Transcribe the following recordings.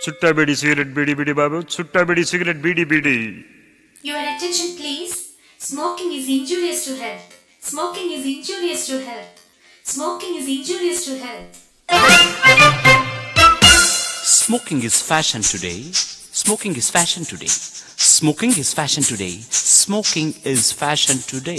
చుట్టా beedi cigarette beedi beedi బాబు చుట్టా beedi cigarette beedi beedi Your attention, please. Smoking is injurious to health. Smoking is injurious to health. Smoking is injurious to health. Smoking is fashion today. Smoking is fashion today. Smoking is fashion today. Smoking is fashion today.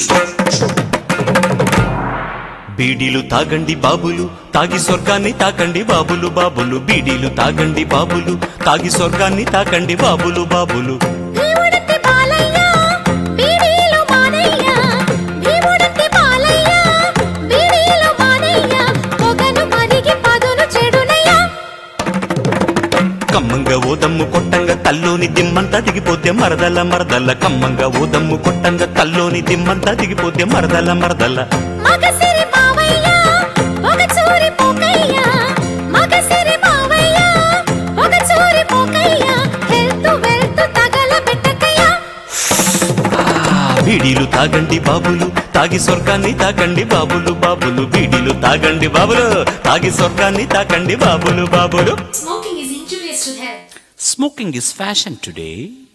బీడీలు తాగండి బాబులు తాగి స్వర్గాన్ని తాకండి బాబులు బాబులు బీడీలు తాగండి బాబులు తాగి స్వర్గాన్ని తాకండి బాబులు బాబులు భీముడంటి బాలయ్య బీడీలు మానయ్య భీముడంటి బాలయ్య బీడీలు మానయ్య పొగను మరిగి పదును చెడునయ్య కమ్మంగా ఓదమ్ము కొట్టంగా తల్లోని దిమ్మంతా దిగిపోతే మరదల మరదల కమ్మంగా ఓదమ్ము కొట్టంగా తల్లోని దిమ్మంతా దిగిపోతే మరదల మరదల మగసిరి మావయ్య ఒక చూరి పోకయ్య మగసిరి మావయ్య ఒక చూరి పోకయ్య హెల్త్ వెల్త్ తగల పెట్టకయ్య బీడీలు తాగండి బాబులు తాగి స్వర్గాన్ని తాకండి బాబులు బాబులు బీడీలు తాగండి బాబులు తాగి స్వర్గాన్ని తాకండి బాబులు బాబులు Smoking is injurious to health. Smoking is fashion today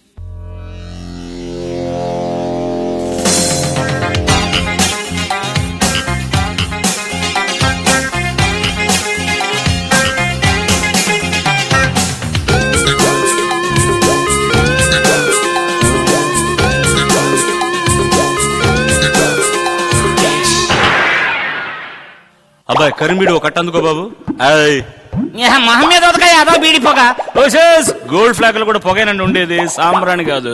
అబ్బాయి కరిమిడి ఒక కట్టందుకో బాబు ఆయ్ మొహం మీద ఉదకాయ అదో బీడిపోక ఓసేస్ గోల్డ్ ఫ్లాగ్ కూడా పొగేనండి ఉండేది సాంబ్రాణి కాదు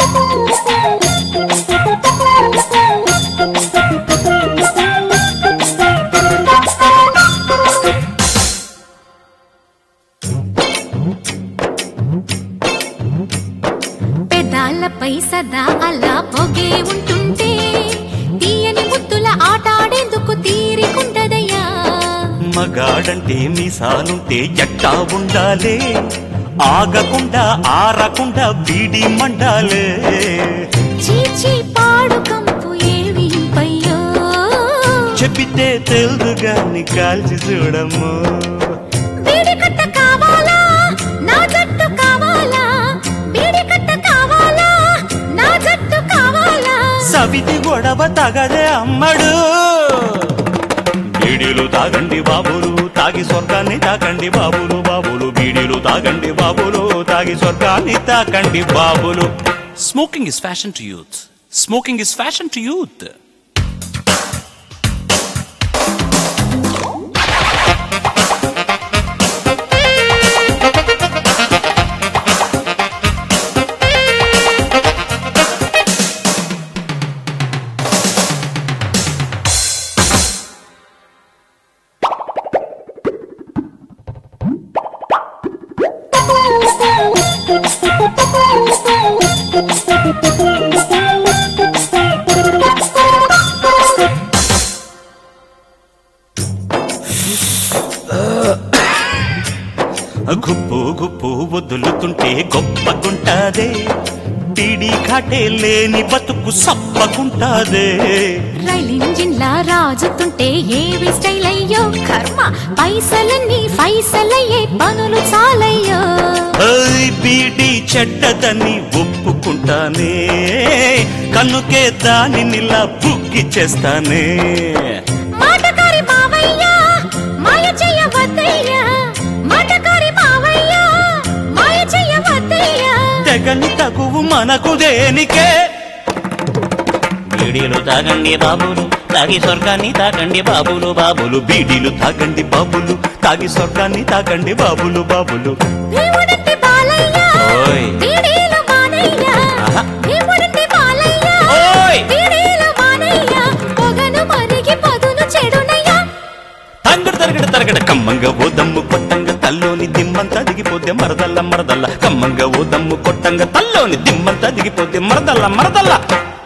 పెదాలపై సదా అలా పొగే ఉంటుంటే తీయని ముద్దుల ఆటాడేందుకు తీరికుంటదయ్యా మగాడంటే మీసాలుంటే ఎట్టా ఉండాలే ఆగకుండా ఆరకుండా బీడి మండాలే చీచి పాడు కంపు ఏవి పయ్యో చెప్పితే తెలుదు గాని కాల్చి చూడము బీడి కట్ట కావాలా నా జట్టు కావాలా బీడి కట్ట కావాలా నా జట్టు కావాలా సవితి గొడవ తగదే అమ్మడు బీడీలు తాగండి బాబులు తాగి స్వర్గాన్ని తాకండి బాబులు బాబులు బీడీలు తాగండి బాబులు తాగి స్వర్గాన్ని తాకండి బాబులు smoking is fashion to youth smoking is fashion to youth గుప్పు గుప్పు వదులుతుంటే గొప్పగుంటాదే టీడీ కాటే లేని బతుకు సప్పగుంటాదే రైల్ ఇంజిన్ లా రాజుతుంటే ఏవి స్టైల్ అయ్యో కర్మ పైసలన్నీ ఫైసలయ్యే పనులు చాలయ్యో ఓయ్ బీడి చెడ్డదని ఒప్పుకుంటానే కన్నుకే దానినిలా బుక్కి చేస్తానే మాటకారి మావయ్య మాయ చెయ్యవద్దయ్యా మాటకారి మావయ్య మాయ చెయ్యవద్దయ్యా తెగని తగువు మనకు దేనికే బీడీలు తాగండి బాబులు తాగి స్వర్గాన్ని తాకండి బాబులు బాబులు బీడీలు తాగండి బాబులు తాగి స్వర్గాన్ని తాకండి బాబులు బాబులు భీముడంటి బాలయ్య ఓయ్. బీడీలు మానయ్య ఆహా. భీముడంటి బాలయ్య ఓయ్. బీడీలు మానయ్య పొగను మరిగి పదును చెడునయ్యా తంగడు తరగడ తరగడ కమ్మంగా ఓ దమ్ము కొట్టంగా తల్లోని దిమ్మంతా దిగిపోతే మరదల్ల మరదల్ల కమ్మంగా ఓ దమ్ము కొట్టంగా తల్లోని దిమ్మంతా దిగిపోతే మరదల్ల మరదల్ల